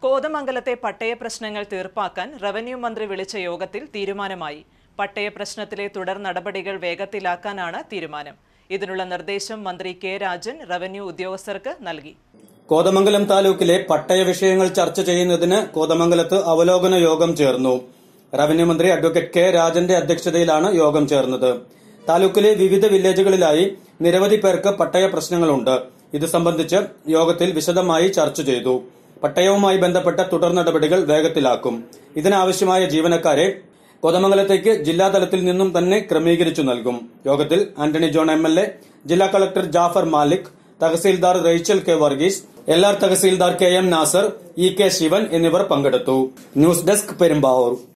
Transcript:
കോതമംഗലത്തെ പട്ടയ പ്രശ്നങ്ങൾ തീർപ്പാക്കാൻ റവന്യൂ മന്ത്രി വിളിച്ച യോഗത്തിൽ തീരുമാനമായി പട്ടയ പ്രശ്നത്തിലെ തുടർ നടപടികൾ വേഗത്തിലാക്കാനാണ് തീരുമാനം ഇതിനുള്ള നിർദ്ദേശം മന്ത്രി കെ രാജൻ റവന്യൂ ഉദ്യോഗസ്ഥർക്ക് നൽകി കോതമംഗലം താലൂക്കിലെ പട്ടയ വിഷയങ്ങൾ ചർച്ച ചെയ്യുന്നതിന് കോതമംഗലത്ത് അവലോകന യോഗം ചേർന്നു റവന്യൂ മന്ത്രി അഡ്വക്കേറ്റ് കെ രാജന്റെ അധ്യക്ഷതയിലാണ് യോഗം ചേർന്നത് താലൂക്കിലെ വിവിധ വില്ലേജുകളിലായി നിരവധി പേർക്ക് പട്ടയ പ്രശ്നങ്ങളുണ്ട് ഇത് സംബന്ധിച്ച് യോഗത്തിൽ വിശദമായി ചർച്ച ചെയ്തു പട്ടയവുമായി ബന്ധപ്പെട്ട തുടർ നടപടികൾ വേഗത്തിലാക്കും ഇതിനാവശ്യമായ ജീവനക്കാരെ കോതമംഗലത്തേക്ക് ജില്ലാതലത്തിൽ നിന്നും തന്നെ ക്രമീകരിച്ചു നൽകും യോഗത്തിൽ Antony John M L A ജില്ലാ കളക്ടർ ജാഫർ മാലിക് തഹസീൽദാർ Rachel K Varghese L R തഹസീൽദാർ K M Nasar E K Shivan എന്നിവർ പങ്കെടുത്തു ന്യൂസ് ഡെസ്ക് പെരുമ്പാവൂർ